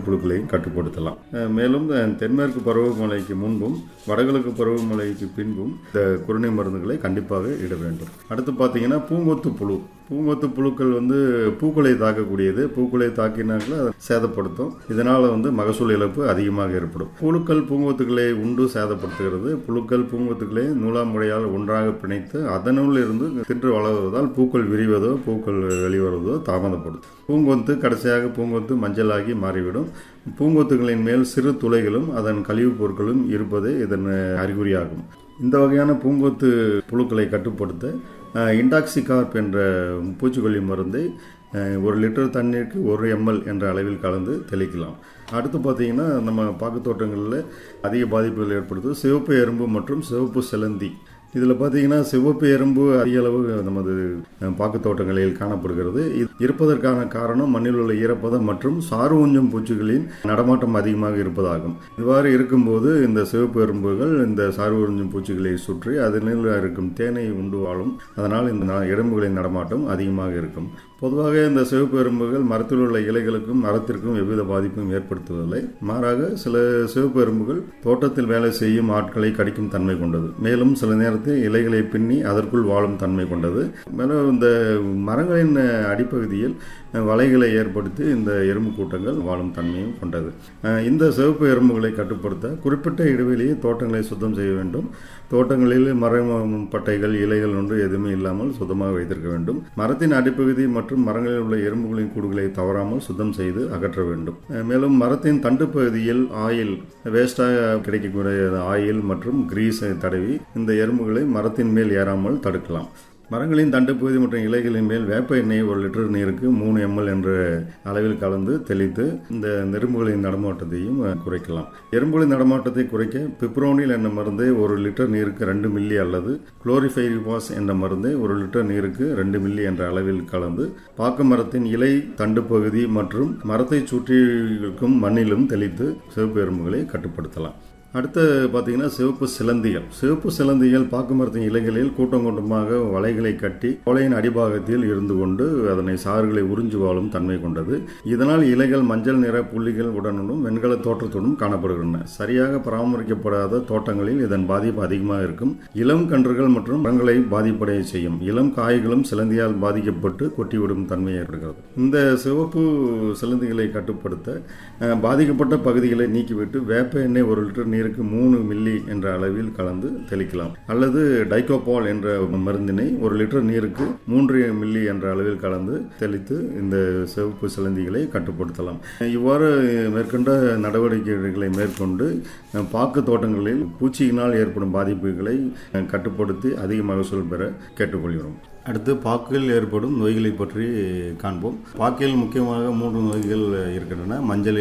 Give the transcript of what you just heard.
வேர்ப்புழுக்களையும் கட்டுப்படுத்தலாம் அஹ் மேலும் அஹ் தென்மேற்கு பருவமழைக்கு முன்பும் வடகிழக்கு பருவமழைக்கு பின்பும் இந்த குருணை மருந்துகளை கண்டிப்பாக இட வேண்டும் அடுத்து பார்த்தீங்கன்னா பூங்கொத்து புழு பூங்கொத்து புழுக்கள் வந்து பூக்களை தாக்கக்கூடியது பூக்களை தாக்கினாக்கள் அதை சேதப்படுத்தும் இதனால் வந்து மகசூல் இழப்பு அதிகமாக ஏற்படும் புழுக்கள் பூங்கொத்துக்களை உண்டு சேதப்படுத்துகிறது புழுக்கள் பூங்கொத்துக்களை நூலாமுறையால் ஒன்றாக பிணைத்து அதனுள் இருந்து தின்று வளர்வதால் பூக்கள் விரிவதோ பூக்கள் வெளிவருவதோ தாமதப்படும் பூங்கொத்து கடைசியாக பூங்கொத்து மஞ்சளாகி மாறிவிடும் பூங்கொத்துகளின் மேல் சிறு துளைகளும் அதன் கழிவுப் பொருட்களும் இருப்பதே இதன் அறிகுறியாகும் இந்த வகையான பூங்கொத்து புழுக்களை கட்டுப்படுத்த அஹ், இண்டாக்சிகார்ப் என்ற பூச்சிக்கொல்லி மருந்தை அஹ், ஒரு லிட்டர் தண்ணீருக்கு ஒரு எம்எல் என்ற அளவில் கலந்து தெளிக்கலாம் அடுத்து பார்த்தீங்கன்னா நம்ம பாக்கு தோட்டங்களில் அதிக பாதிப்புகள் ஏற்படுது சிவப்பு எறும்பு மற்றும் சிவப்பு செலந்தி இதில் பார்த்தீங்கன்னா சிவப்பு எறும்பு அதிக அளவு நமது அஹ், பாக்கு தோட்டங்களில் காணப்படுகிறது இது இருப்பதற்கான காரணம் மண்ணில் உள்ள ஈரப்பதம் மற்றும் சாறு உஞ்சம் பூச்சிகளின் நடமாட்டம் அதிகமாக இருப்பதாகும் இவ்வாறு இருக்கும்போது இந்த சிவப்பு எறும்புகள் இந்த சாறு உறிஞ்சும் பூச்சிகளை சுற்றி அதனில் இருக்கும் தேனை உண்டு வாழும் அதனால் இந்த ந- எறும்புகளின் நடமாட்டம் அதிகமாக இருக்கும் பொதுவாக இந்த சிவப்பு எறும்புகள் மரத்தில் உள்ள இலைகளுக்கும் மரத்திற்கும் எவ்வித பாதிப்பும் ஏற்படுத்துவதில்லை மாறாக சில சிவப்பு எறும்புகள் தோட்டத்தில் வேலை செய்யும் ஆட்களை கடிக்கும் தன்மை கொண்டது மேலும் சில நேரத்தில் இலைகளை பின்னி அதற்குள் வாழும் தன்மை கொண்டது மேலும் இந்த மரங்களின் அடிப்பகுதியில் வலைகளை ஏற்படுத்தி இந்த எறும்பு கூட்டங்கள் வாழும் தன்மையும் கொண்டது அஹ் இந்த சிவப்பு எறும்புகளை கட்டுப்படுத்த குறிப்பிட்ட இடைவெளியை தோட்டங்களை சுத்தம் செய்ய வேண்டும் தோட்டங்களில் மரம் பட்டைகள் இலைகள் ஒன்று எதுவுமே இல்லாமல் சுத்தமாக வைத்திருக்க வேண்டும் மரத்தின் அடிப்பகுதி மற்றும் மரங்களில் உள்ள எறும்புகளின் கூடுகளை தவறாமல் சுத்தம் செய்து அகற்ற வேண்டும் அஹ் மேலும் மரத்தின் தண்டு பகுதியில் ஆயில் வேஸ்டாக கிடைக்கக்கூடிய ஆயில் மற்றும் கிரீஸை தடவி இந்த எறும்புகளை மரத்தின் மேல் ஏறாமல் தடுக்கலாம் மரங்களின் தண்டுப்பகுதி மற்றும் இலைகளின் மேல் வேப்ப எண்ணெய் ஒரு லிட்டர் நீருக்கு மூணு எம்எல் என்ற அளவில் கலந்து தெளித்து இந்த எறும்புகளின் நடமாட்டத்தையும் அஹ், குறைக்கலாம் எறும்புகளின் நடமாட்டத்தை குறைக்க பிப்ரோனில் என்ற மருந்தை ஒரு லிட்டர் நீருக்கு ரெண்டு மில்லி அல்லது குளோரிஃபைரிபாஸ் என்ற மருந்தை ஒரு லிட்டர் நீருக்கு ரெண்டு மில்லி என்ற அளவில் கலந்து பாக்கு மரத்தின் இலை தண்டு பகுதி மற்றும் மரத்தை சுற்றி இருக்கும் மண்ணிலும் தெளித்து சிவப்பு எறும்புகளை கட்டுப்படுத்தலாம் அடுத்து பார்த்தீங்கன்னா சிவப்பு சிலந்திகள் சிவப்பு சிலந்திகள் பாக்கு மரத்தின் இலைகளில் கூட்டம் கூட்டமாக வலைகளை கட்டி கொலையின் அடிபாகத்தில் இருந்து கொண்டு அதனை சாறுகளை உறிஞ்சு வாழும் தன்மை கொண்டது இதனால் இலைகள் மஞ்சள் நிற புள்ளிகள் உடனும் வெண்கல தோற்றத்துடன் காணப்படுகின்றன சரியாக பராமரிக்கப்படாத தோட்டங்களில் இதன் பாதிப்பு அதிகமாக இருக்கும் இளம் கன்றுகள் மற்றும் மரங்களை பாதிப்படைய செய்யும் இளம் காய்களும் சிலந்தியால் பாதிக்கப்பட்டு கொட்டிவிடும் தன்மை ஏற்படுகிறது இந்த சிவப்பு சிலந்திகளை கட்டுப்படுத்த அஹ், பாதிக்கப்பட்ட பகுதிகளை நீக்கிவிட்டு வேப்ப எண்ணெய் ஒரு லிட்டர் நீருக்கு மூணு மில்லி என்ற அளவில் கலந்து தெளிக்கலாம் அல்லது டைகோபால் என்ற மருந்தினை ஒரு லிட்டர் நீருக்கு மூன்று மில்லி என்ற அளவில் கலந்து தெளித்து இந்த சிவப்பு சிலந்திகளை கட்டுப்படுத்தலாம் இவ்வாறு மேற்கொண்ட நடவடிக்கைகளை மேற்கொண்டு அஹ், பாக்கு தோட்டங்களில் பூச்சியினால் ஏற்படும் பாதிப்புகளை அஹ், கட்டுப்படுத்தி அதிக மகசூல் பெற கேட்டுக்கொள்கிறோம் அடுத்து பாக்கில் ஏற்படும் நோய்களை பற்றி காண்போம் பாக்கில் முக்கியமாக மூன்று நோய்கள் இருக்கின்றன மஞ்சள்